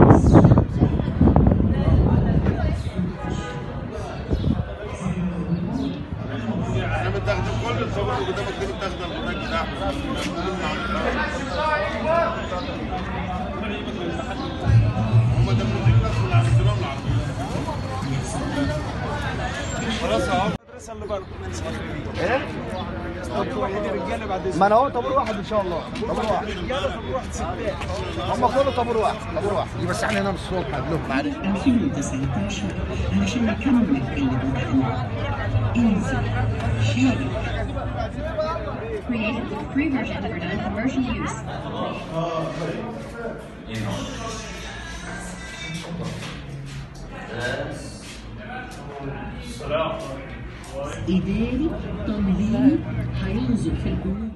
احنا بنستخدم كل الصور اللي قدامك دي بنستخدم البرنامج بتاعنا هم ده الموسيقى بس اللي عملتوها من العربية خلاص اهو المدرسه اللي بره ايه طب وحيد رجاله بعد ما انا هو طابور واحد ان شاء الله طابور واحد رجاله طب واحد ستات هم كله طابور واحد طابور واحد بس احنا هنا من الصبح قبلهم معلش 2019 علشان نكمل اللي بدأناه انزل شارك Created with free version for non-commercial use. إداري تنظيم هينظر في الأمور